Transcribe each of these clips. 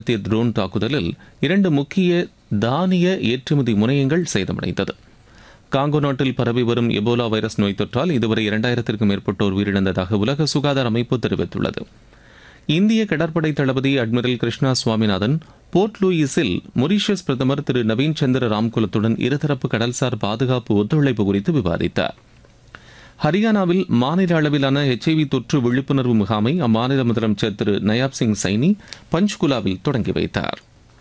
நடத்திய ட்ரோன் தாக்குதலில் இரண்டு முக்கிய தானிய ஏற்றுமதி முனையங்கள் சேதமடைந்தது காங்கோ நாட்டில் பரவி வரும் எபோலா வைரஸ் நோய் தொற்றால் இதுவரை இரண்டாயிரத்திற்கும் மேற்பட்டோர் உயிரிழந்ததாக உலக சுகாதார அமைப்பு தெரிவித்துள்ளது இந்திய கடற்படை தளபதி அட்மிரல் கிருஷ்ணா சுவாமிநாதன் போர்ட் லூயிஸில் மொரீஷியஸ் பிரதமர் திரு நவீன் சந்திர ராம்குலத்துடன் இருதரப்பு கடல்சார் பாதுகாப்பு ஒத்துழைப்பு குறித்து விவாதித்தார் ஹரியானாவில் மாநில அளவிலான ஹெச்ஐவி தொற்று விழிப்புணர்வு முகாமை அம்மாநில முதலமைச்சர் திரு நயாப் சிங் சைனி பஞ்ச்குலாவில் தொடங்கி வைத்தார்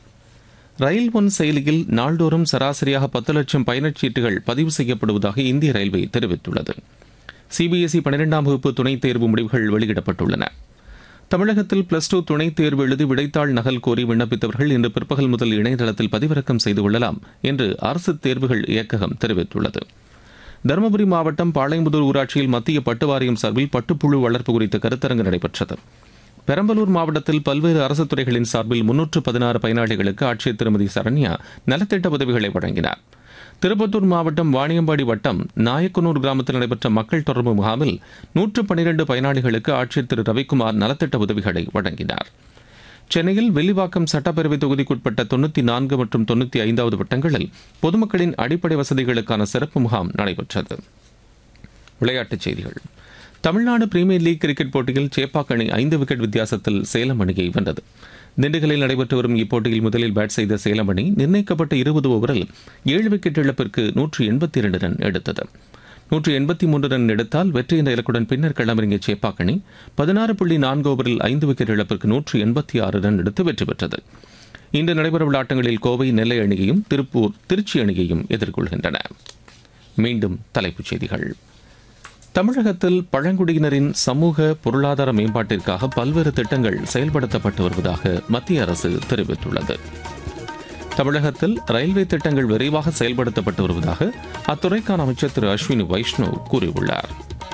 ரயில் ஒன் செயலியில் நாள்தோறும் சராசரியாக பத்து லட்சம் பயணச்சீட்டுகள் பதிவு செய்யப்படுவதாக இந்திய ரயில்வே தெரிவித்துள்ளது சிபிஎஸ்இ பன்னிரெண்டாம் வகுப்பு துணைத் தேர்வு முடிவுகள் வெளியிடப்பட்டுள்ளன தமிழகத்தில் பிளஸ் டூ துணைத் தேர்வு எழுதி விடைத்தாள் நகல் கோரி விண்ணப்பித்தவர்கள் இன்று பிற்பகல் முதல் இணையதளத்தில் பதிவிறக்கம் செய்து கொள்ளலாம் என்று அரசு தேர்வுகள் இயக்ககம் தெரிவித்துள்ளது தருமபுரி மாவட்டம் பாளையம்புதூர் ஊராட்சியில் மத்திய பட்டு வாரியம் சார்பில் பட்டுப்புழு வளர்ப்பு குறித்த கருத்தரங்கு நடைபெற்றது பெரம்பலூர் மாவட்டத்தில் பல்வேறு அரசு துறைகளின் சார்பில் முன்னூற்று பதினாறு பயனாளிகளுக்கு ஆட்சியர் திருமதி சரண்யா நலத்திட்ட உதவிகளை வழங்கினார் திருப்பத்தூர் மாவட்டம் வாணியம்பாடி வட்டம் நாயக்கனூர் கிராமத்தில் நடைபெற்ற மக்கள் தொடர்பு முகாமில் நூற்று பனிரெண்டு பயனாளிகளுக்கு ஆட்சியர் திரு ரவிக்குமார் நலத்திட்ட உதவிகளை வழங்கினார் சென்னையில் வெள்ளிவாக்கம் சட்டப்பேரவை தொகுதிக்குட்பட்ட தொண்ணூற்றி நான்கு மற்றும் தொண்ணூற்றி ஐந்தாவது வட்டங்களில் பொதுமக்களின் அடிப்படை வசதிகளுக்கான சிறப்பு முகாம் நடைபெற்றது விளையாட்டுச் செய்திகள் தமிழ்நாடு பிரீமியர் லீக் கிரிக்கெட் போட்டியில் சேப்பாக் அணி ஐந்து விக்கெட் வித்தியாசத்தில் சேலம் அணியை வென்றது திண்டுக்கல்லில் நடைபெற்று வரும் இப்போட்டியில் முதலில் பேட் செய்த சேலம் அணி நிர்ணயிக்கப்பட்ட இருபது ஓவரில் ஏழு விக்கெட் இழப்பிற்கு நூற்று எண்பத்தி இரண்டு ரன் எடுத்தது நூற்று எண்பத்தி மூன்று ரன் எடுத்தால் வெற்றி என்ற இலக்குடன் பின்னர் களமிறங்கிய சேப்பாக் அணி பதினாறு புள்ளி நான்கு ஓவரில் ஐந்து விக்கெட் இழப்பிற்கு நூற்று எண்பத்தி ஆறு ரன் எடுத்து வெற்றி பெற்றது இன்று நடைபெறவுள்ள ஆட்டங்களில் கோவை நெல்லை அணியையும் திருப்பூர் திருச்சி அணியையும் எதிர்கொள்கின்றன மீண்டும் தலைப்புச் செய்திகள் தமிழகத்தில் பழங்குடியினரின் சமூக பொருளாதார மேம்பாட்டிற்காக பல்வேறு திட்டங்கள் செயல்படுத்தப்பட்டு வருவதாக மத்திய அரசு தெரிவித்துள்ளது தமிழகத்தில் ரயில்வே திட்டங்கள் விரைவாக செயல்படுத்தப்பட்டு வருவதாக அத்துறைக்கான அமைச்சர் திரு அஸ்வினி வைஷ்ணவ் கூறியுள்ளார்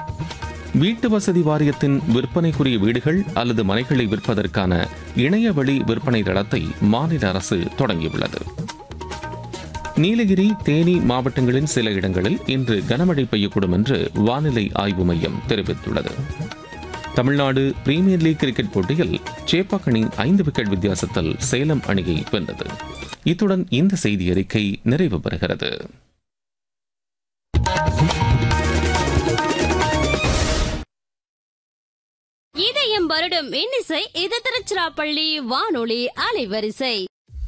வீட்டு வசதி வாரியத்தின் விற்பனைக்குரிய வீடுகள் அல்லது மனைகளை விற்பதற்கான இணையவழி விற்பனை தளத்தை மாநில அரசு தொடங்கியுள்ளது நீலகிரி தேனி மாவட்டங்களின் சில இடங்களில் இன்று கனமழை பெய்யக்கூடும் என்று வானிலை ஆய்வு மையம் தெரிவித்துள்ளது தமிழ்நாடு பிரீமியர் லீக் கிரிக்கெட் போட்டியில் சேப்பாக் அணி ஐந்து விக்கெட் வித்தியாசத்தில் சேலம் அணியை வென்றது இத்துடன் இந்த செய்தி அறிக்கை நிறைவு பெறுகிறது இதயம் வருடம் இன்னிசை இது திருச்சிராப்பள்ளி வானொலி அலைவரிசை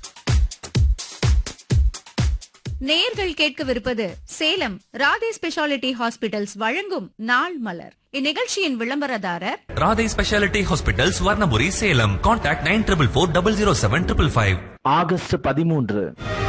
நேர்கள் கேட்கவிருப்பது சேலம் ராதே ஸ்பெஷாலிட்டி ஹாஸ்பிட்டல்ஸ் வழங்கும் நாள் மலர் இந்நிகழ்ச்சியின் விளம்பரதாரர் Radhai speciality hospital Varnapuri Salem contact nine triple four double zero seven triple five August பதிமூன்று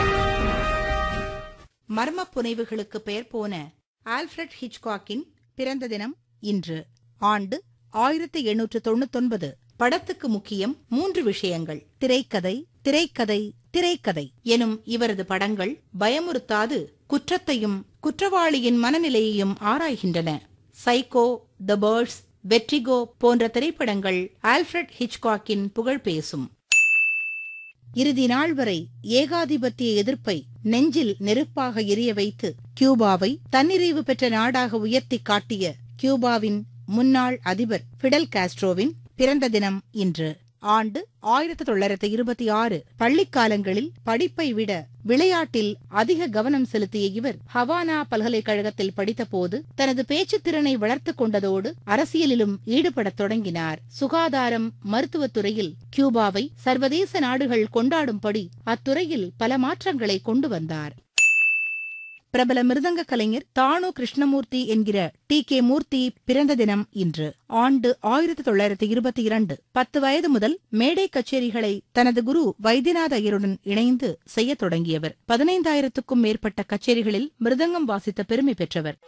மர்ம புனைவுகளுக்கு பெயர் போன ஆல்ஃபிரட் ஹிச்காக்கின் பிறந்த தினம் இன்று ஆண்டு ஆயிரத்தி எண்ணூற்று தொண்ணூத்தொன்பது படத்துக்கு முக்கியம் மூன்று விஷயங்கள் திரைக்கதை திரைக்கதை திரைக்கதை எனும் இவரது படங்கள் பயமுறுத்தாது குற்றத்தையும் குற்றவாளியின் மனநிலையையும் ஆராய்கின்றன சைக்கோ த பேர்ட்ஸ் வெற்றிகோ போன்ற திரைப்படங்கள் ஆல்ஃபிரட் ஹிச்காக்கின் புகழ் பேசும் இறுதி நாள் வரை ஏகாதிபத்திய எதிர்ப்பை நெஞ்சில் நெருப்பாக எரிய வைத்து கியூபாவை தன்னிறைவு பெற்ற நாடாக உயர்த்தி காட்டிய கியூபாவின் முன்னாள் அதிபர் பிடல் காஸ்ட்ரோவின் பிறந்த தினம் இன்று ஆண்டு ஆயிரத்தி தொள்ளாயிரத்தி இருபத்தி ஆறு பள்ளிக்காலங்களில் படிப்பை விட விளையாட்டில் அதிக கவனம் செலுத்திய இவர் ஹவானா பல்கலைக்கழகத்தில் படித்தபோது தனது பேச்சுத் திறனை வளர்த்துக் கொண்டதோடு அரசியலிலும் ஈடுபடத் தொடங்கினார் சுகாதாரம் மருத்துவத்துறையில் கியூபாவை சர்வதேச நாடுகள் கொண்டாடும்படி அத்துறையில் பல மாற்றங்களை கொண்டு வந்தார் பிரபல மிருதங்க கலைஞர் தானு கிருஷ்ணமூர்த்தி என்கிற டி கே மூர்த்தி பிறந்த தினம் இன்று ஆண்டு ஆயிரத்தி தொள்ளாயிரத்தி இருபத்தி இரண்டு பத்து வயது முதல் மேடை கச்சேரிகளை தனது குரு வைத்தியநாத ஐயருடன் இணைந்து செய்யத் தொடங்கியவர் பதினைந்தாயிரத்துக்கும் மேற்பட்ட கச்சேரிகளில் மிருதங்கம் வாசித்த பெருமை பெற்றவர்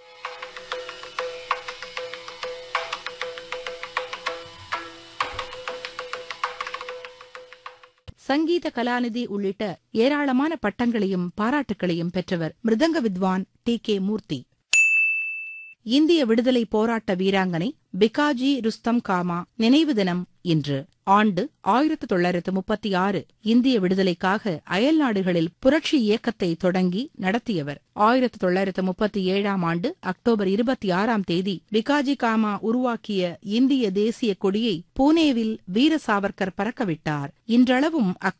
சங்கீத கலாநிதி உள்ளிட்ட ஏராளமான பட்டங்களையும் பாராட்டுக்களையும் பெற்றவர் மிருதங்க வித்வான் டி கே மூர்த்தி இந்திய விடுதலை போராட்ட வீராங்கனை பிகாஜி ருஸ்தம் காமா நினைவு தினம் இன்று ஆண்டு ஆயிரத்து தொள்ளாயிரத்து முப்பத்தி ஆறு இந்திய விடுதலைக்காக அயல் நாடுகளில் புரட்சி இயக்கத்தை தொடங்கி நடத்தியவர் ஆயிரத்து தொள்ளாயிரத்து முப்பத்தி ஏழாம் ஆண்டு அக்டோபர் இருபத்தி ஆறாம் தேதி பிகாஜி காமா உருவாக்கிய இந்திய தேசிய கொடியை பூனேவில் வீர சாவர்கர் பறக்கவிட்டார் இன்றளவும்